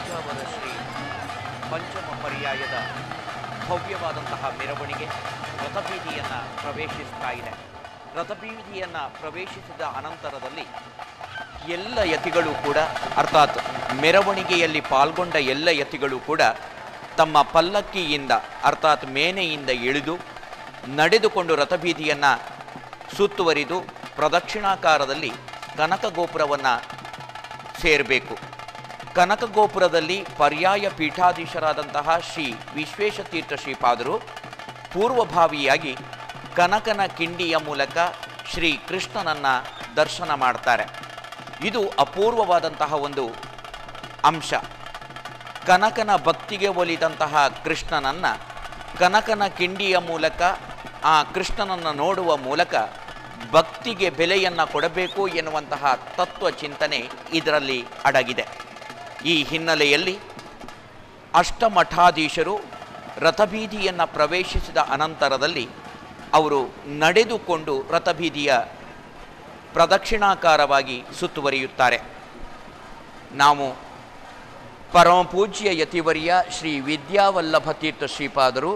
ಪೇಜಾವರ ಶ್ರೀ ಪಂಚಮ ಪರ್ಯಾಯದ ಭವ್ಯವಾದಂತಹ ಮೆರವಣಿಗೆ ರಥಬೀದಿಯನ್ನು ಪ್ರವೇಶಿಸ್ತಾ ಇದೆ ರಥಬೀದಿಯನ್ನು ಪ್ರವೇಶಿಸಿದ ಅನಂತರದಲ್ಲಿ ಎಲ್ಲ ಯತಿಗಳು ಕೂಡ ಅರ್ಥಾತ್ ಮೆರವಣಿಗೆಯಲ್ಲಿ ಪಾಲ್ಗೊಂಡ ಎಲ್ಲ ಯತಿಗಳು ಕೂಡ ತಮ್ಮ ಪಲ್ಲಕ್ಕಿಯಿಂದ ಅರ್ಥಾತ್ ಮೇನೆಯಿಂದ ಇಳಿದು ನಡೆದುಕೊಂಡು ರಥಬೀದಿಯನ್ನು ಸುತ್ತುವರಿದು ಪ್ರದಕ್ಷಿಣಾಕಾರದಲ್ಲಿ ಕನಕ ಗೋಪುರವನ್ನು ಸೇರಬೇಕು ಕನಕ ಗೋಪುರದಲ್ಲಿ ಪರ್ಯಾಯ ಪೀಠಾಧೀಶರಾದಂತಹ ಶ್ರೀ ವಿಶ್ವೇಶತೀರ್ಥ ಶ್ರೀಪಾದರು ಪೂರ್ವಭಾವಿಯಾಗಿ ಕನಕನ ಕಿಂಡಿಯ ಮೂಲಕ ಶ್ರೀ ಕೃಷ್ಣನನ್ನು ದರ್ಶನ ಮಾಡ್ತಾರೆ ಇದು ಅಪೂರ್ವವಾದಂತಹ ಒಂದು ಅಂಶ ಕನಕನ ಭಕ್ತಿಗೆ ಒಲಿದಂತಹ ಕೃಷ್ಣನನ್ನು ಕನಕನ ಕಿಂಡಿಯ ಮೂಲಕ ಆ ಕೃಷ್ಣನನ್ನು ನೋಡುವ ಮೂಲಕ ಭಕ್ತಿಗೆ ಬೆಲೆಯನ್ನು ಕೊಡಬೇಕು ಎನ್ನುವಂತಹ ತತ್ವ ಚಿಂತನೆ ಇದರಲ್ಲಿ ಅಡಗಿದೆ ಈ ಹಿನ್ನೆಲೆಯಲ್ಲಿ ಅಷ್ಟಮಠಾಧೀಶರು ರಥಬೀದಿಯನ್ನು ಪ್ರವೇಶಿಸಿದ ಅನಂತರದಲ್ಲಿ ಅವರು ನಡೆದುಕೊಂಡು ರಥಬೀದಿಯ ಪ್ರದಕ್ಷಿಣಾಕಾರವಾಗಿ ಸುತ್ತುವರಿಯುತ್ತಾರೆ ನಾವು ಪರಮಪೂಜ್ಯ ಯತಿವರ್ಯ ಶ್ರೀ ವಿದ್ಯಾವಲ್ಲಭ ತೀರ್ಥ ಶ್ರೀಪಾದರು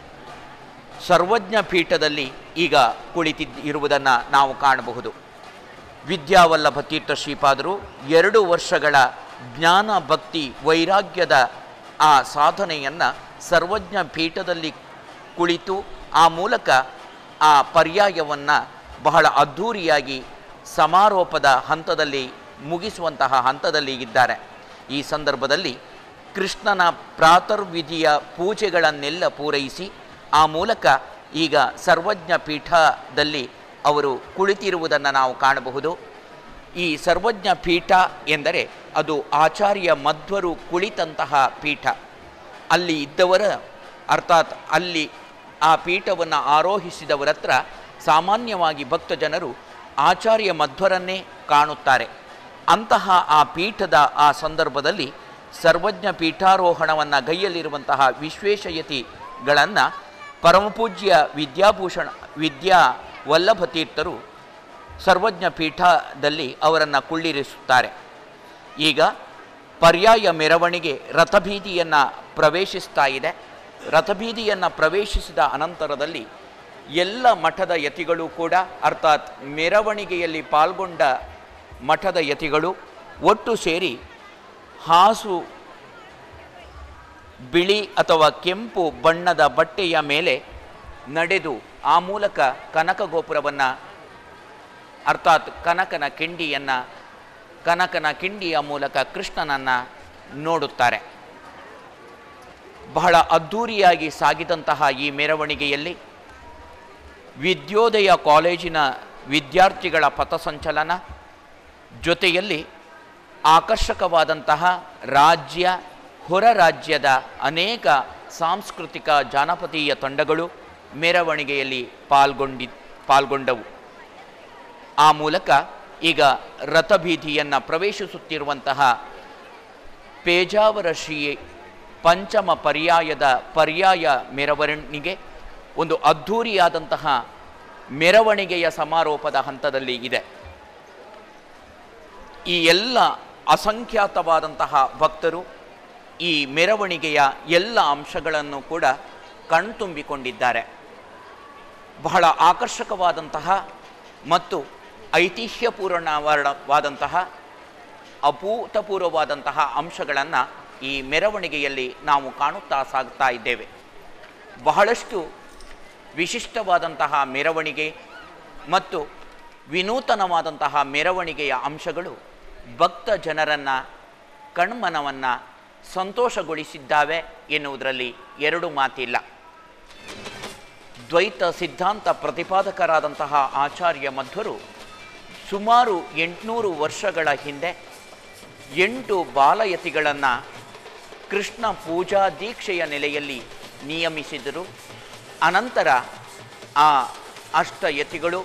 ಸರ್ವಜ್ಞ ಪೀಠದಲ್ಲಿ ಈಗ ಕುಳಿತಿದ್ದ ಇರುವುದನ್ನು ನಾವು ಕಾಣಬಹುದು ವಿದ್ಯಾವಲ್ಲಭ ತೀರ್ಥ ಶ್ರೀಪಾದರು ಎರಡು ವರ್ಷಗಳ ಜ್ಞಾನ ಭಕ್ತಿ ವೈರಾಗ್ಯದ ಆ ಸಾಧನೆಯನ್ನು ಸರ್ವಜ್ಞ ಪೀಠದಲ್ಲಿ ಕುಳಿತು ಆ ಮೂಲಕ ಆ ಪರ್ಯಾಯವನ್ನು ಬಹಳ ಅದ್ಧೂರಿಯಾಗಿ ಸಮಾರೋಪದ ಹಂತದಲ್ಲಿ ಮುಗಿಸುವಂತಹ ಹಂತದಲ್ಲಿ ಇದ್ದಾರೆ ಈ ಸಂದರ್ಭದಲ್ಲಿ ಕೃಷ್ಣನ ಪ್ರಾತರ್ವಿಧಿಯ ಪೂಜೆಗಳನ್ನೆಲ್ಲ ಪೂರೈಸಿ ಆ ಮೂಲಕ ಈಗ ಸರ್ವಜ್ಞ ಪೀಠದಲ್ಲಿ ಅವರು ಕುಳಿತಿರುವುದನ್ನು ನಾವು ಕಾಣಬಹುದು ಈ ಸರ್ವಜ್ಞ ಪೀಠ ಎಂದರೆ ಅದು ಆಚಾರ್ಯ ಮಧ್ವರು ಕುಳಿತಂತಹ ಪೀಠ ಅಲ್ಲಿ ಇದ್ದವರ ಅರ್ಥಾತ್ ಅಲ್ಲಿ ಆ ಪೀಠವನ್ನು ಆರೋಹಿಸಿದವರ ಹತ್ರ ಸಾಮಾನ್ಯವಾಗಿ ಭಕ್ತ ಜನರು ಆಚಾರ್ಯ ಮಧ್ವರನ್ನೇ ಕಾಣುತ್ತಾರೆ ಅಂತಹ ಆ ಪೀಠದ ಆ ಸಂದರ್ಭದಲ್ಲಿ ಸರ್ವಜ್ಞ ಪೀಠಾರೋಹಣವನ್ನು ಗೈಯಲ್ಲಿರುವಂತಹ ವಿಶ್ವೇಶಯತಿಗಳನ್ನು ಪರಮಪೂಜ್ಯ ವಿದ್ಯಾಭೂಷಣ ವಿದ್ಯಾ ವಲ್ಲಭ ತೀರ್ಥರು ಸರ್ವಜ್ಞ ಪೀಠದಲ್ಲಿ ಅವರನ್ನು ಕುಳ್ಳಿರಿಸುತ್ತಾರೆ ಈಗ ಪರ್ಯಾಯ ಮೆರವಣಿಗೆ ರಥಬೀದಿಯನ್ನು ಪ್ರವೇಶಿಸ್ತಾ ಇದೆ ರಥಬೀದಿಯನ್ನು ಪ್ರವೇಶಿಸಿದ ಅನಂತರದಲ್ಲಿ ಎಲ್ಲ ಮಠದ ಯತಿಗಳು ಕೂಡ ಅರ್ಥಾತ್ ಮೆರವಣಿಗೆಯಲ್ಲಿ ಪಾಲ್ಗೊಂಡ ಮಠದ ಯತಿಗಳು ಒಟ್ಟು ಸೇರಿ ಹಾಸು ಬಿಳಿ ಅಥವಾ ಕೆಂಪು ಬಣ್ಣದ ಬಟ್ಟೆಯ ಮೇಲೆ ನಡೆದು ಆ ಮೂಲಕ ಕನಕ ಗೋಪುರವನ್ನು ಅರ್ಥಾತ್ ಕನಕನ ಕಿಂಡಿಯನ್ನು ಕನಕನ ಕಿಂಡಿಯ ಮೂಲಕ ಕೃಷ್ಣನನ್ನು ನೋಡುತ್ತಾರೆ ಬಹಳ ಅದ್ಧೂರಿಯಾಗಿ ಸಾಗಿದಂತಹ ಈ ಮೆರವಣಿಗೆಯಲ್ಲಿ ವಿದ್ಯೋದಯ ಕಾಲೇಜಿನ ವಿದ್ಯಾರ್ಥಿಗಳ ಪಥಸಂಚಲನ ಜೊತೆಯಲ್ಲಿ ಆಕರ್ಷಕವಾದಂತಹ ರಾಜ್ಯ ಹೊರ ರಾಜ್ಯದ ಅನೇಕ ಸಾಂಸ್ಕೃತಿಕ ಜಾನಪದೀಯ ತಂಡಗಳು ಮೆರವಣಿಗೆಯಲ್ಲಿ ಪಾಲ್ಗೊಂಡಿ ಪಾಲ್ಗೊಂಡವು ಆ ಮೂಲಕ ಈಗ ರಥಬೀದಿಯನ್ನು ಪ್ರವೇಶಿಸುತ್ತಿರುವಂತಹ ಪೇಜಾವರ ಶ್ರೀ ಪಂಚಮ ಪರ್ಯಾಯದ ಪರ್ಯಾಯ ಮೆರವಣಿಗೆ ಒಂದು ಅದ್ಧೂರಿಯಾದಂತಹ ಮೆರವಣಿಗೆಯ ಸಮಾರೋಪದ ಹಂತದಲ್ಲಿ ಇದೆ ಈ ಎಲ್ಲ ಅಸಂಖ್ಯಾತವಾದಂತಹ ಭಕ್ತರು ಈ ಮೆರವಣಿಗೆಯ ಎಲ್ಲ ಅಂಶಗಳನ್ನು ಕೂಡ ಕಣ್ತುಂಬಿಕೊಂಡಿದ್ದಾರೆ ಬಹಳ ಆಕರ್ಷಕವಾದಂತಹ ಮತ್ತು ಐತಿಹ್ಯಪೂರ್ಣವಾದಂತಹ ಅಭೂತಪೂರ್ವವಾದಂತಹ ಅಂಶಗಳನ್ನು ಈ ಮೆರವಣಿಗೆಯಲ್ಲಿ ನಾವು ಕಾಣುತ್ತಾ ಸಾಗ್ತಾ ಇದ್ದೇವೆ ಬಹಳಷ್ಟು ವಿಶಿಷ್ಟವಾದಂತಹ ಮೆರವಣಿಗೆ ಮತ್ತು ವಿನೂತನವಾದಂತಹ ಮೆರವಣಿಗೆಯ ಅಂಶಗಳು ಭಕ್ತ ಜನರನ್ನು ಕಣ್ಮನವನ್ನು ಸಂತೋಷಗೊಳಿಸಿದ್ದಾವೆ ಎನ್ನುವುದರಲ್ಲಿ ಎರಡು ಮಾತಿಲ್ಲ ದ್ವೈತ ಸಿದ್ಧಾಂತ ಪ್ರತಿಪಾದಕರಾದಂತಹ ಆಚಾರ್ಯ ಮಧ್ವರು ಸುಮಾರು ಎಂಟುನೂರು ವರ್ಷಗಳ ಹಿಂದೆ ಎಂಟು ಬಾಲಯತಿಗಳನ್ನು ಕೃಷ್ಣ ಪೂಜಾ ದೀಕ್ಷೆಯ ನೆಲೆಯಲ್ಲಿ ನಿಯಮಿಸಿದರು ಅನಂತರ ಆ ಅಷ್ಟಯತಿಗಳು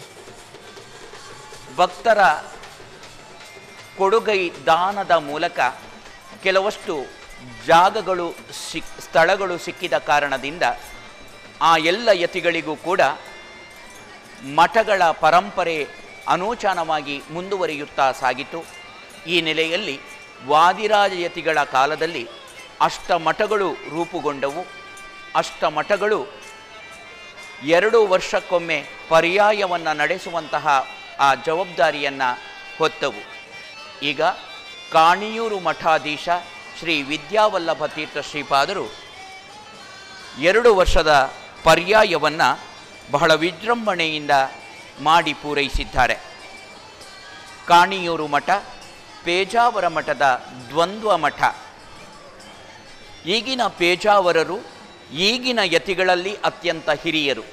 ಭಕ್ತರ ಕೊಡುಗೈ ದಾನದ ಮೂಲಕ ಕೆಲವಷ್ಟು ಜಾಗಗಳು ಸಿಕ್ ಸ್ಥಳಗಳು ಸಿಕ್ಕಿದ ಕಾರಣದಿಂದ ಆ ಎಲ್ಲ ಯತಿಗಳಿಗೂ ಕೂಡ ಮಠಗಳ ಪರಂಪರೆ ಅನೂಚಾನವಾಗಿ ಮುಂದುವರಿಯುತ್ತಾ ಸಾಗಿತು ಈ ನೆಲೆಯಲ್ಲಿ ವಾದಿರಾಜಯತಿಗಳ ಕಾಲದಲ್ಲಿ ಅಷ್ಟಮಠಗಳು ರೂಪುಗೊಂಡವು ಅಷ್ಟಮಠಗಳು ಎರಡು ವರ್ಷಕ್ಕೊಮ್ಮೆ ಪರ್ಯಾಯವನ್ನು ನಡೆಸುವಂತಹ ಆ ಜವಾಬ್ದಾರಿಯನ್ನು ಹೊತ್ತವು ಈಗ ಕಾಣಿಯೂರು ಮಠಾಧೀಶ ಶ್ರೀ ವಿದ್ಯಾವಲ್ಲಭ ತೀರ್ಥ ಶ್ರೀಪಾದರು ಎರಡು ವರ್ಷದ ಪರ್ಯಾಯವನ್ನು ಬಹಳ ವಿಜೃಂಭಣೆಯಿಂದ ಮಾಡಿ ಪೂರೈಸಿದ್ದಾರೆ ಕಾಣಿಯೂರು ಮಠ ಪೇಜಾವರ ಮಠದ ದ್ವಂದ್ವ ಮಠ ಈಗಿನ ಪೇಜಾವರರು ಈಗಿನ ಯತಿಗಳಲ್ಲಿ ಅತ್ಯಂತ ಹಿರಿಯರು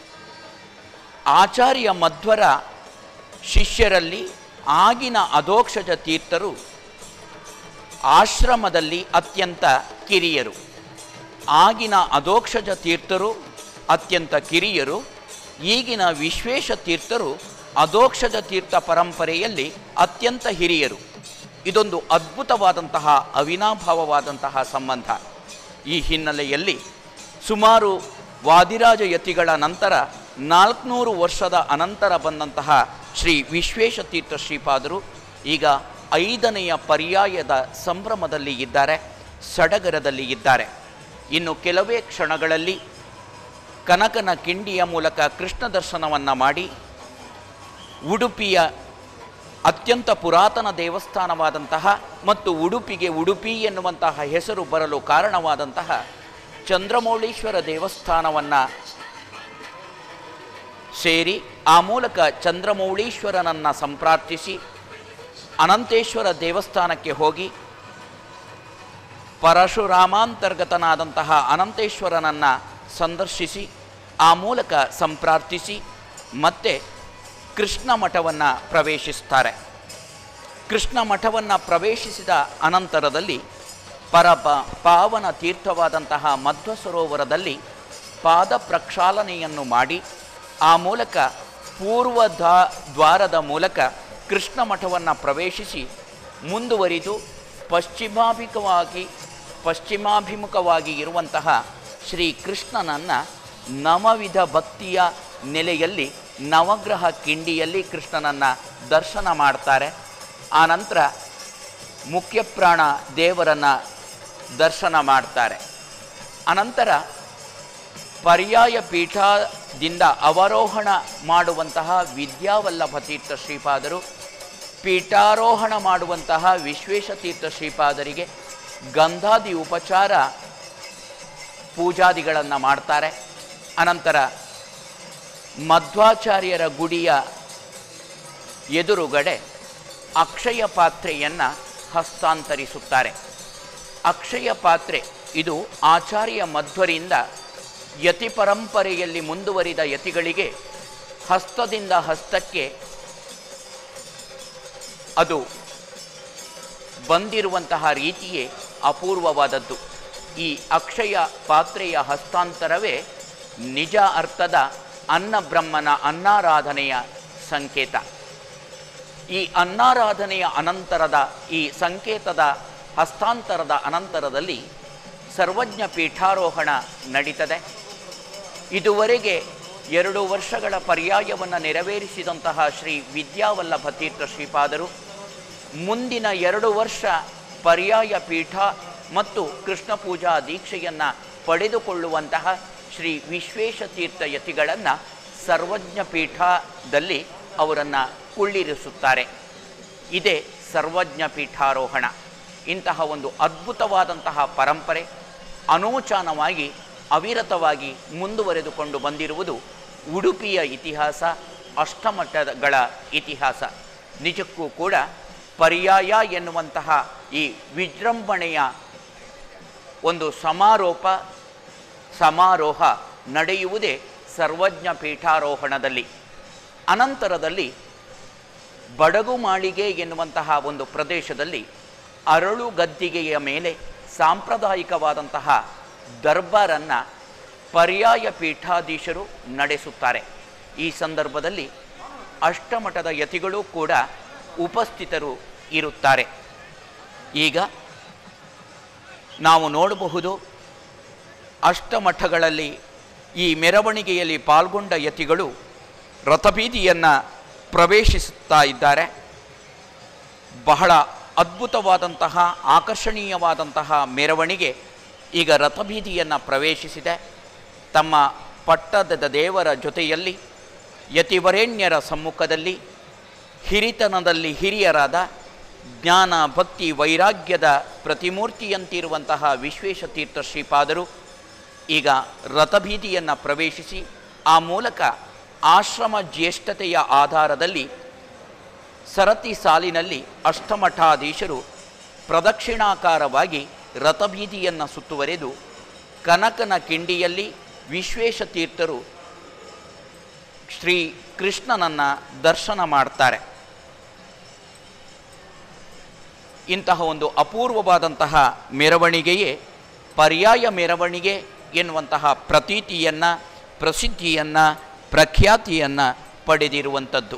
ಆಚಾರ್ಯ ಮಧ್ವರ ಶಿಷ್ಯರಲ್ಲಿ ಆಗಿನ ಅಧೋಕ್ಷಜ ತೀರ್ಥರು ಆಶ್ರಮದಲ್ಲಿ ಅತ್ಯಂತ ಕಿರಿಯರು ಆಗಿನ ಅಧೋಕ್ಷಜ ತೀರ್ಥರು ಅತ್ಯಂತ ಕಿರಿಯರು ಈಗಿನ ವಿಶ್ವೇಶ ತೀರ್ಥರು ಅಧೋಕ್ಷಜ ತೀರ್ಥ ಪರಂಪರೆಯಲ್ಲಿ ಅತ್ಯಂತ ಹಿರಿಯರು ಇದೊಂದು ಅದ್ಭುತವಾದಂತಹ ಅವಿನಾಭಾವವಾದಂತಹ ಸಂಬಂಧ ಈ ಹಿನ್ನೆಲೆಯಲ್ಲಿ ಸುಮಾರು ವಾದಿರಾಜ ಯತಿಗಳ ನಂತರ ನಾಲ್ಕುನೂರು ವರ್ಷದ ಅನಂತರ ಬಂದಂತಹ ಶ್ರೀ ವಿಶ್ವೇಶ ತೀರ್ಥ ಶ್ರೀಪಾದರು ಈಗ ಐದನೆಯ ಪರ್ಯಾಯದ ಸಂಭ್ರಮದಲ್ಲಿ ಇದ್ದಾರೆ ಸಡಗರದಲ್ಲಿ ಇದ್ದಾರೆ ಇನ್ನು ಕೆಲವೇ ಕ್ಷಣಗಳಲ್ಲಿ ಕನಕನ ಕಿಂಡಿಯ ಮೂಲಕ ಕೃಷ್ಣ ದರ್ಶನವನ್ನು ಮಾಡಿ ಉಡುಪಿಯ ಅತ್ಯಂತ ಪುರಾತನ ದೇವಸ್ಥಾನವಾದಂತಹ ಮತ್ತು ಉಡುಪಿಗೆ ಉಡುಪಿ ಎನ್ನುವಂತಹ ಹೆಸರು ಬರಲು ಕಾರಣವಾದಂತಹ ಚಂದ್ರಮೌಳೀಶ್ವರ ದೇವಸ್ಥಾನವನ್ನು ಸೇರಿ ಆ ಮೂಲಕ ಚಂದ್ರಮೌಳೀಶ್ವರನನ್ನು ಸಂಪ್ರಾರ್ಥಿಸಿ ಅನಂತೇಶ್ವರ ದೇವಸ್ಥಾನಕ್ಕೆ ಹೋಗಿ ಪರಶುರಾಮಾಂತರ್ಗತನಾದಂತಹ ಅನಂತೇಶ್ವರನನ್ನು ಸಂದರ್ಶಿಸಿ ಆ ಮೂಲಕ ಸಂಪ್ರಾರ್ಥಿಸಿ ಮತ್ತೆ ಕೃಷ್ಣ ಮಠವನ್ನು ಪ್ರವೇಶಿಸ್ತಾರೆ ಕೃಷ್ಣ ಮಠವನ್ನು ಪ್ರವೇಶಿಸಿದ ಅನಂತರದಲ್ಲಿ ಪರಪ ಪಾವನ ತೀರ್ಥವಾದಂತಹ ಮಧ್ವ ಸರೋವರದಲ್ಲಿ ಪಾದ ಪ್ರಕ್ಷಾಲನೆಯನ್ನು ಮಾಡಿ ಆ ಮೂಲಕ ಪೂರ್ವ ದ್ವಾರದ ಮೂಲಕ ಕೃಷ್ಣ ಮಠವನ್ನು ಪ್ರವೇಶಿಸಿ ಮುಂದುವರಿದು ಪಶ್ಚಿಮಾಭಿಮುಖವಾಗಿ ಪಶ್ಚಿಮಾಭಿಮುಖವಾಗಿ ಇರುವಂತಹ ಶ್ರೀ ಕೃಷ್ಣನನ್ನು ನವವಿಧ ಭಕ್ತಿಯ ನೆಲೆಯಲ್ಲಿ ನವಗ್ರಹ ಕಿಂಡಿಯಲ್ಲಿ ಕೃಷ್ಣನನ್ನು ದರ್ಶನ ಮಾಡ್ತಾರೆ ಆನಂತರ ಮುಖ್ಯಪ್ರಾಣ ದೇವರನ್ನು ದರ್ಶನ ಮಾಡ್ತಾರೆ ಅನಂತರ ಪರ್ಯಾಯ ಪೀಠದಿಂದ ಅವರೋಹಣ ಮಾಡುವಂತಹ ವಿದ್ಯಾವಲ್ಲಭ ತೀರ್ಥ ಶ್ರೀಪಾದರು ಪೀಠಾರೋಹಣ ಮಾಡುವಂತಹ ವಿಶ್ವೇಶತೀರ್ಥ ಶ್ರೀಪಾದರಿಗೆ ಗಂಧಾದಿ ಉಪಚಾರ ಪೂಜಾದಿಗಳನ್ನು ಮಾಡ್ತಾರೆ ಅನಂತರ ಮಧ್ವಾಚಾರ್ಯರ ಗುಡಿಯ ಎದುರುಗಡೆ ಅಕ್ಷಯ ಪಾತ್ರೆಯನ್ನು ಹಸ್ತಾಂತರಿಸುತ್ತಾರೆ ಅಕ್ಷಯ ಪಾತ್ರೆ ಇದು ಆಚಾರ್ಯ ಮಧ್ವರಿಂದ ಯತಿ ಪರಂಪರೆಯಲ್ಲಿ ಮುಂದುವರಿದ ಯತಿಗಳಿಗೆ ಹಸ್ತದಿಂದ ಹಸ್ತಕ್ಕೆ ಅದು ಬಂದಿರುವಂತಹ ರೀತಿಯೇ ಅಪೂರ್ವವಾದದ್ದು ಈ ಅಕ್ಷಯ ಪಾತ್ರೆಯ ಹಸ್ತಾಂತರವೇ ನಿಜ ಅರ್ಥದ ಅನ್ನ ಬ್ರಹ್ಮನ ಅನ್ನಾರಾಧನೆಯ ಸಂಕೇತ ಈ ಅನ್ನಾರಾಧನೆಯ ಅನಂತರದ ಈ ಸಂಕೇತದ ಹಸ್ತಾಂತರದ ಅನಂತರದಲ್ಲಿ ಸರ್ವಜ್ಞ ಪೀಠಾರೋಹಣ ನಡೀತದೆ ಇದುವರೆಗೆ ಎರಡು ವರ್ಷಗಳ ಪರ್ಯಾಯವನ್ನು ನೆರವೇರಿಸಿದಂತಹ ಶ್ರೀ ವಿದ್ಯಾವಲ್ಲಭ ತೀರ್ಥ ಶ್ರೀಪಾದರು ಮುಂದಿನ ಎರಡು ವರ್ಷ ಪರ್ಯಾಯ ಪೀಠ ಮತ್ತು ಕೃಷ್ಣ ಪೂಜಾ ದೀಕ್ಷೆಯನ್ನು ಪಡೆದುಕೊಳ್ಳುವಂತಹ ಶ್ರೀ ವಿಶ್ವೇಶ ತೀರ್ಥ ಯತಿಗಳನ್ನು ಸರ್ವಜ್ಞ ಪೀಠದಲ್ಲಿ ಅವರನ್ನು ಕುಳ್ಳಿರಿಸುತ್ತಾರೆ ಇದೇ ಸರ್ವಜ್ಞ ಪೀಠಾರೋಹಣ ಇಂತಹ ಒಂದು ಅದ್ಭುತವಾದಂತಹ ಪರಂಪರೆ ಅನೋಚಾನವಾಗಿ ಅವಿರತವಾಗಿ ಮುಂದುವರೆದುಕೊಂಡು ಬಂದಿರುವುದು ಉಡುಪಿಯ ಇತಿಹಾಸ ಅಷ್ಟಮಠಗಳ ಇತಿಹಾಸ ನಿಜಕ್ಕೂ ಕೂಡ ಪರ್ಯಾಯ ಎನ್ನುವಂತಹ ಈ ವಿಜೃಂಭಣೆಯ ಒಂದು ಸಮಾರೋಪ ಸಮಾರೋಹ ನಡೆಯುವುದೇ ಸರ್ವಜ್ಞ ಪೀಠಾರೋಹಣದಲ್ಲಿ ಅನಂತರದಲ್ಲಿ ಬಡಗು ಮಾಳಿಗೆ ಎನ್ನುವಂತಹ ಒಂದು ಪ್ರದೇಶದಲ್ಲಿ ಅರಳು ಗದ್ದಿಗೆಯ ಮೇಲೆ ಸಾಂಪ್ರದಾಯಿಕವಾದಂತಹ ದರ್ಬಾರನ್ನು ಪರ್ಯಾಯ ಪೀಠಾಧೀಶರು ನಡೆಸುತ್ತಾರೆ ಈ ಸಂದರ್ಭದಲ್ಲಿ ಅಷ್ಟಮಠದ ಯತಿಗಳು ಕೂಡ ಉಪಸ್ಥಿತರು ಇರುತ್ತಾರೆ ಈಗ ನಾವು ನೋಡಬಹುದು ಅಷ್ಟಮಠಗಳಲ್ಲಿ ಈ ಮೆರವಣಿಗೆಯಲ್ಲಿ ಪಾಲ್ಗೊಂಡ ಯತಿಗಳು ರಥಬೀದಿಯನ್ನು ಪ್ರವೇಶಿಸುತ್ತಾ ಇದ್ದಾರೆ ಬಹಳ ಅದ್ಭುತವಾದಂತಹ ಆಕರ್ಷಣೀಯವಾದಂತಹ ಮೆರವಣಿಗೆ ಈಗ ರಥಬೀದಿಯನ್ನು ಪ್ರವೇಶಿಸಿದೆ ತಮ್ಮ ಪಟ್ಟದ ದೇವರ ಜೊತೆಯಲ್ಲಿ ಯತಿವರೇಣ್ಯರ ಸಮ್ಮುಖದಲ್ಲಿ ಹಿರಿತನದಲ್ಲಿ ಹಿರಿಯರಾದ ಜ್ಞಾನ ಭಕ್ತಿ ವೈರಾಗ್ಯದ ಪ್ರತಿಮೂರ್ತಿಯಂತಿರುವಂತಹ ವಿಶ್ವೇಶತೀರ್ಥ ಶ್ರೀಪಾದರು ಈಗ ರಥಬೀದಿಯನ್ನು ಪ್ರವೇಶಿಸಿ ಆ ಮೂಲಕ ಆಶ್ರಮ ಜ್ಯೇಷ್ಠತೆಯ ಆಧಾರದಲ್ಲಿ ಸರತಿ ಸಾಲಿನಲ್ಲಿ ಅಷ್ಟಮಠಾಧೀಶರು ಪ್ರದಕ್ಷಿಣಾಕಾರವಾಗಿ ರಥಬೀದಿಯನ್ನು ಸುತ್ತುವರೆದು ಕನಕನ ಕಿಂಡಿಯಲ್ಲಿ ವಿಶ್ವೇಶತೀರ್ಥರು ಶ್ರೀ ಕೃಷ್ಣನನ್ನು ದರ್ಶನ ಮಾಡ್ತಾರೆ ಇಂತಹ ಒಂದು ಅಪೂರ್ವವಾದಂತಹ ಮೆರವಣಿಗೆಯೇ ಪರ್ಯಾಯ ಮೆರವಣಿಗೆ ಎನ್ನುವಂತಹ ಪ್ರತೀತಿಯನ್ನು ಪ್ರಸಿದ್ಧಿಯನ್ನು ಪ್ರಖ್ಯಾತಿಯನ್ನು ಪಡೆದಿರುವಂಥದ್ದು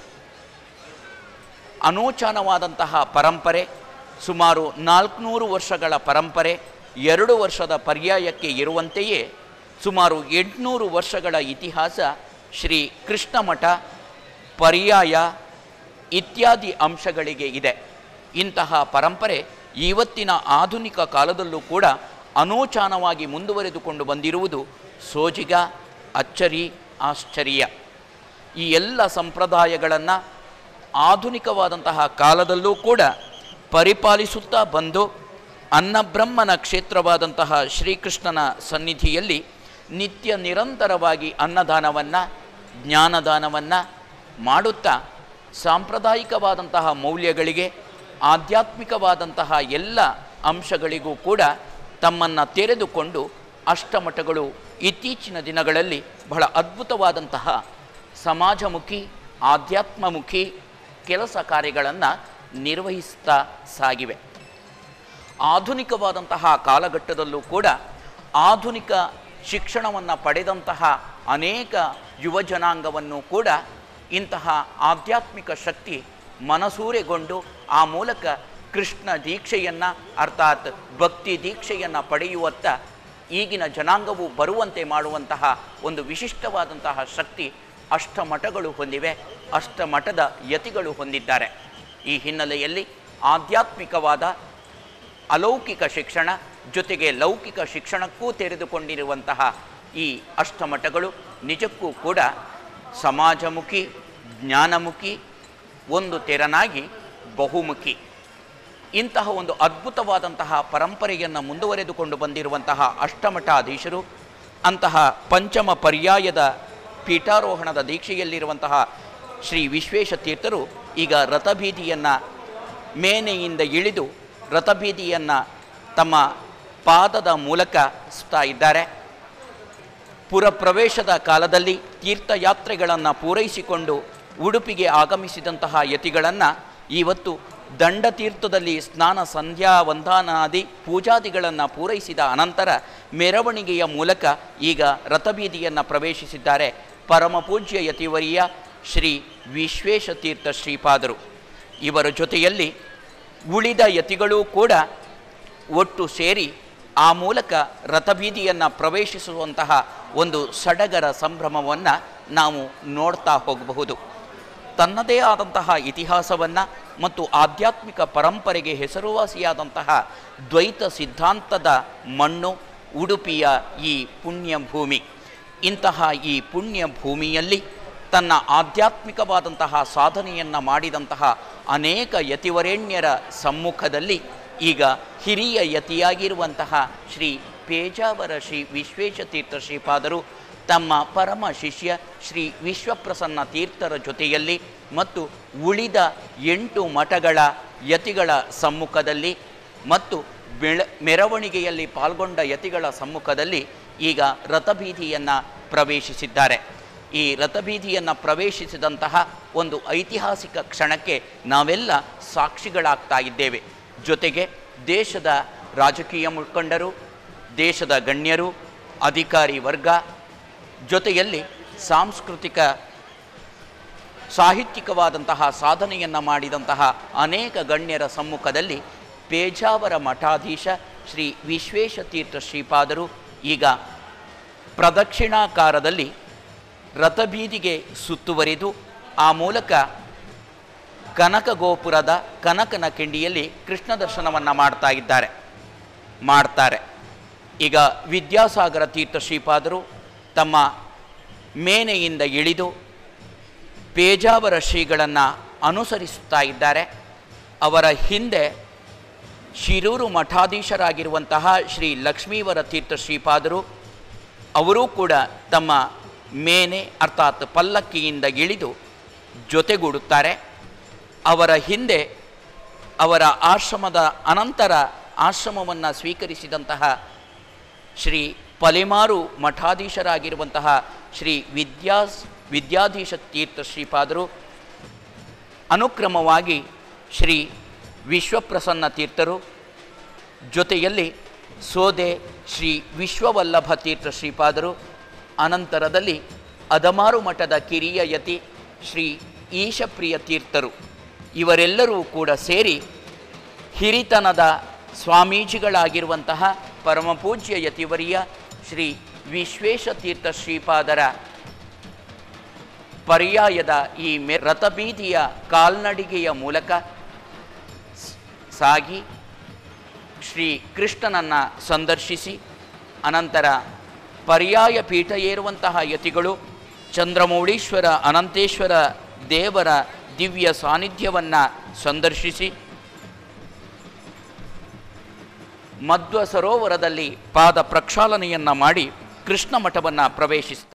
ಅನೂಚಾನವಾದಂತಹ ಪರಂಪರೆ ಸುಮಾರು ನಾಲ್ಕುನೂರು ವರ್ಷಗಳ ಪರಂಪರೆ ಎರಡು ವರ್ಷದ ಪರ್ಯಾಯಕ್ಕೆ ಇರುವಂತೆಯೇ ಸುಮಾರು ಎಂಟುನೂರು ವರ್ಷಗಳ ಇತಿಹಾಸ ಶ್ರೀ ಕೃಷ್ಣ ಮಠ ಪರ್ಯಾಯ ಇತ್ಯಾದಿ ಅಂಶಗಳಿಗೆ ಇದೆ ಇಂತಹ ಪರಂಪರೆ ಇವತ್ತಿನ ಆಧುನಿಕ ಕಾಲದಲ್ಲೂ ಕೂಡ ಅನೂಚಾನವಾಗಿ ಮುಂದುವರೆದುಕೊಂಡು ಬಂದಿರುವುದು ಸೋಜಿಗ ಅಚ್ಚರಿ ಆಶ್ಚರ್ಯ ಈ ಎಲ್ಲ ಸಂಪ್ರದಾಯಗಳನ್ನು ಆಧುನಿಕವಾದಂತಹ ಕಾಲದಲ್ಲೂ ಕೂಡ ಪರಿಪಾಲಿಸುತ್ತಾ ಬಂದು ಅನ್ನಬ್ರಹ್ಮನ ಕ್ಷೇತ್ರವಾದಂತಹ ಶ್ರೀಕೃಷ್ಣನ ಸನ್ನಿಧಿಯಲ್ಲಿ ನಿತ್ಯ ನಿರಂತರವಾಗಿ ಅನ್ನದಾನವನ್ನು ಜ್ಞಾನದಾನವನ್ನು ಮಾಡುತ್ತಾ ಸಾಂಪ್ರದಾಯಿಕವಾದಂತಹ ಮೌಲ್ಯಗಳಿಗೆ ಆಧ್ಯಾತ್ಮಿಕವಾದಂತಹ ಎಲ್ಲ ಅಂಶಗಳಿಗೂ ಕೂಡ ತಮ್ಮನ್ನು ತೆರೆದುಕೊಂಡು ಅಷ್ಟಮಠಗಳು ಇತ್ತೀಚಿನ ದಿನಗಳಲ್ಲಿ ಬಹಳ ಅದ್ಭುತವಾದಂತಹ ಸಮಾಜಮುಖಿ ಆಧ್ಯಾತ್ಮಮುಖಿ ಕೆಲಸ ಕಾರ್ಯಗಳನ್ನು ನಿರ್ವಹಿಸ್ತಾ ಸಾಗಿವೆ ಆಧುನಿಕವಾದಂತಹ ಕಾಲಘಟ್ಟದಲ್ಲೂ ಕೂಡ ಆಧುನಿಕ ಶಿಕ್ಷಣವನ್ನು ಪಡೆದಂತಹ ಅನೇಕ ಯುವ ಜನಾಂಗವನ್ನು ಕೂಡ ಇಂತಹ ಆಧ್ಯಾತ್ಮಿಕ ಶಕ್ತಿ ಮನಸೂರೆಗೊಂಡು ಆ ಮೂಲಕ ಕೃಷ್ಣ ದೀಕ್ಷೆಯನ್ನು ಅರ್ಥಾತ್ ಭಕ್ತಿ ದೀಕ್ಷೆಯನ್ನು ಪಡೆಯುವತ್ತ ಈಗಿನ ಜನಾಂಗವು ಬರುವಂತೆ ಮಾಡುವಂತಹ ಒಂದು ವಿಶಿಷ್ಟವಾದಂತಹ ಶಕ್ತಿ ಅಷ್ಟಮಠಗಳು ಹೊಂದಿವೆ ಅಷ್ಟಮಠದ ಯತಿಗಳು ಹೊಂದಿದ್ದಾರೆ ಈ ಹಿನ್ನೆಲೆಯಲ್ಲಿ ಆಧ್ಯಾತ್ಮಿಕವಾದ ಅಲೌಕಿಕ ಶಿಕ್ಷಣ ಜೊತೆಗೆ ಲೌಕಿಕ ಶಿಕ್ಷಣಕ್ಕೂ ತೆರೆದುಕೊಂಡಿರುವಂತಹ ಈ ಅಷ್ಟಮಠಗಳು ನಿಜಕ್ಕೂ ಕೂಡ ಸಮಾಜಮುಖಿ ಜ್ಞಾನಮುಖಿ ಒಂದು ತೆರನಾಗಿ ಬಹುಮುಖಿ ಇಂತಹ ಒಂದು ಅದ್ಭುತವಾದಂತಹ ಪರಂಪರೆಯನ್ನು ಮುಂದುವರೆದುಕೊಂಡು ಬಂದಿರುವಂತಹ ಅಷ್ಟಮಠಾಧೀಶರು ಅಂತಹ ಪಂಚಮ ಪರ್ಯಾಯದ ಪೀಠಾರೋಹಣದ ದೀಕ್ಷೆಯಲ್ಲಿರುವಂತಹ ಶ್ರೀ ವಿಶ್ವೇಶ ತೀರ್ಥರು ಈಗ ರಥಬೀದಿಯನ್ನು ಮೇನೆಯಿಂದ ಇಳಿದು ರಥಬೀದಿಯನ್ನು ತಮ್ಮ ಪಾದದ ಮೂಲಕ ಸ್ತಾ ಇದ್ದಾರೆ ಪುರಪ್ರವೇಶದ ಕಾಲದಲ್ಲಿ ತೀರ್ಥಯಾತ್ರೆಗಳನ್ನು ಪೂರೈಸಿಕೊಂಡು ಉಡುಪಿಗೆ ಆಗಮಿಸಿದಂತಹ ಯತಿಗಳನ್ನು ಇವತ್ತು ದಂಡತೀರ್ಥದಲ್ಲಿ ಸ್ನಾನ ಸಂಧ್ಯಾ ವಂದನಾದಿ ಪೂಜಾದಿಗಳನ್ನು ಪೂರೈಸಿದ ಅನಂತರ ಮೆರವಣಿಗೆಯ ಮೂಲಕ ಈಗ ರಥಬೀದಿಯನ್ನು ಪ್ರವೇಶಿಸಿದ್ದಾರೆ ಪರಮ ಪೂಜ್ಯ ಯತಿವರಿಯ ಶ್ರೀ ವಿಶ್ವೇಶತೀರ್ಥ ಶ್ರೀಪಾದರು ಇವರ ಜೊತೆಯಲ್ಲಿ ಉಳಿದ ಯತಿಗಳೂ ಕೂಡ ಒಟ್ಟು ಸೇರಿ ಆ ಮೂಲಕ ರಥಬೀದಿಯನ್ನು ಪ್ರವೇಶಿಸುವಂತಹ ಒಂದು ಸಡಗರ ಸಂಭ್ರಮವನ್ನು ನಾವು ನೋಡ್ತಾ ಹೋಗಬಹುದು ತನ್ನದೇ ಆದಂತಹ ಇತಿಹಾಸವನ್ನು ಮತ್ತು ಆಧ್ಯಾತ್ಮಿಕ ಪರಂಪರೆಗೆ ಹೆಸರುವಾಸಿಯಾದಂತಹ ದ್ವೈತ ಸಿದ್ಧಾಂತದ ಮಣ್ಣು ಉಡುಪಿಯ ಈ ಪುಣ್ಯ ಭೂಮಿ ಇಂತಹ ಈ ಪುಣ್ಯ ಭೂಮಿಯಲ್ಲಿ ತನ್ನ ಆಧ್ಯಾತ್ಮಿಕವಾದಂತಹ ಸಾಧನೆಯನ್ನು ಮಾಡಿದಂತಹ ಅನೇಕ ಯತಿವರೇಣ್ಯರ ಸಮ್ಮುಖದಲ್ಲಿ ಈಗ ಹಿರಿಯ ಯತಿಯಾಗಿರುವಂತಹ ಶ್ರೀ ಪೇಜಾವರ ಶ್ರೀ ವಿಶ್ವೇಶತೀರ್ಥ ಶ್ರೀಪಾದರು ತಮ್ಮ ಪರಮ ಶಿಷ್ಯ ಶ್ರೀ ವಿಶ್ವಪ್ರಸನ್ನ ತೀರ್ಥರ ಜೊತೆಯಲ್ಲಿ ಮತ್ತು ಉಳಿದ ಎಂಟು ಮಠಗಳ ಯತಿಗಳ ಸಮ್ಮುಖದಲ್ಲಿ ಮತ್ತು ಬೆಳ ಮೆರವಣಿಗೆಯಲ್ಲಿ ಪಾಲ್ಗೊಂಡ ಯತಿಗಳ ಸಮ್ಮುಖದಲ್ಲಿ ಈಗ ರಥಬೀದಿಯನ್ನು ಪ್ರವೇಶಿಸಿದ್ದಾರೆ ಈ ರಥಬೀದಿಯನ್ನು ಪ್ರವೇಶಿಸಿದಂತಹ ಒಂದು ಐತಿಹಾಸಿಕ ಕ್ಷಣಕ್ಕೆ ನಾವೆಲ್ಲ ಸಾಕ್ಷಿಗಳಾಗ್ತಾ ಇದ್ದೇವೆ ಜೊತೆಗೆ ದೇಶದ ರಾಜಕೀಯ ಮುಖಂಡರು ದೇಶದ ಗಣ್ಯರು ಅಧಿಕಾರಿ ವರ್ಗ ಜೊತೆಯಲ್ಲಿ ಸಾಂಸ್ಕೃತಿಕ ಸಾಹಿತ್ಯಿಕವಾದಂತಹ ಸಾಧನೆಯನ್ನು ಮಾಡಿದಂತಹ ಅನೇಕ ಗಣ್ಯರ ಸಮ್ಮುಖದಲ್ಲಿ ಪೇಜಾವರ ಮಠಾಧೀಶ ಶ್ರೀ ವಿಶ್ವೇಶತೀರ್ಥ ಶ್ರೀಪಾದರು ಈಗ ಪ್ರದಕ್ಷಿಣಾಕಾರದಲ್ಲಿ ರಥಬೀದಿಗೆ ಸುತ್ತುವರಿದು ಆ ಮೂಲಕ ಕನಕ ಗೋಪುರದ ಕನಕನ ಕಿಂಡಿಯಲ್ಲಿ ಕೃಷ್ಣ ದರ್ಶನವನ್ನು ಮಾಡ್ತಾ ಇದ್ದಾರೆ ಮಾಡ್ತಾರೆ ಈಗ ವಿದ್ಯಾಸಾಗರ ತೀರ್ಥ ಶ್ರೀಪಾದರು ತಮ್ಮ ಮೇನೆಯಿಂದ ಇಳಿದು ಪೇಜಾವರ ಶ್ರೀಗಳನ್ನು ಅನುಸರಿಸುತ್ತಾ ಇದ್ದಾರೆ ಅವರ ಹಿಂದೆ ಶಿರೂರು ಮಠಾಧೀಶರಾಗಿರುವಂತಹ ಶ್ರೀ ಲಕ್ಷ್ಮೀವರ ತೀರ್ಥ ಶ್ರೀಪಾದರು ಅವರೂ ಕೂಡ ತಮ್ಮ ಮೇನೆ ಅರ್ಥಾತ್ ಪಲ್ಲಕ್ಕಿಯಿಂದ ಇಳಿದು ಜೊತೆಗೂಡುತ್ತಾರೆ ಅವರ ಹಿಂದೆ ಅವರ ಆಶ್ರಮದ ಅನಂತರ ಆಶ್ರಮವನ್ನು ಸ್ವೀಕರಿಸಿದಂತಹ ಶ್ರೀ ಪಲಿಮಾರು ಮಠಾಧೀಶರಾಗಿರುವಂತಹ ಶ್ರೀ ವಿದ್ಯಾಸ್ ವಿದ್ಯಾಧೀಶ ತೀರ್ಥ ಶ್ರೀಪಾದರು ಅನುಕ್ರಮವಾಗಿ ಶ್ರೀ ವಿಶ್ವಪ್ರಸನ್ನ ತೀರ್ಥರು ಜೊತೆಯಲ್ಲಿ ಸೋದೆ ಶ್ರೀ ವಿಶ್ವವಲ್ಲಭ ತೀರ್ಥ ಶ್ರೀಪಾದರು ಅನಂತರದಲ್ಲಿ ಅದಮಾರು ಮಠದ ಕಿರಿಯ ಯತಿ ಶ್ರೀ ಈಶಪ್ರಿಯ ತೀರ್ಥರು ಇವರೆಲ್ಲರೂ ಕೂಡ ಸೇರಿ ಹಿರಿತನದ ಸ್ವಾಮೀಜಿಗಳಾಗಿರುವಂತಹ ಪರಮಪೂಜ್ಯ ಯತಿವರಿಯ ಶ್ರೀ ವಿಶ್ವೇಶ ತೀರ್ಥ ಶ್ರೀಪಾದರ ಪರ್ಯಾಯದ ಈ ಮೆ ರಥಬೀದಿಯ ಕಾಲ್ನಡಿಗೆಯ ಮೂಲಕ ಸ್- ಸಾಗಿ ಶ್ರೀ ಕೃಷ್ಣನನ್ನು ಸಂದರ್ಶಿಸಿ ಅನಂತರ ಪರ್ಯಾಯ ಪೀಠ ಏರುವಂತಹ ಯತಿಗಳು ಚಂದ್ರಮೌಳೀಶ್ವರ ಅನಂತೇಶ್ವರ ದೇವರ ದಿವ್ಯ ಸಾನ್ನಿಧ್ಯವನ್ನು ಸಂದರ್ಶಿಸಿ ಮಧ್ವ ಸರೋವರದಲ್ಲಿ ಪಾದ ಪ್ರಕ್ಷಾಲನೆಯನ್ನು ಮಾಡಿ ಕೃಷ್ಣ ಮಠವನ್ನು ಪ್ರವೇಶಿಸ್ತಾರೆ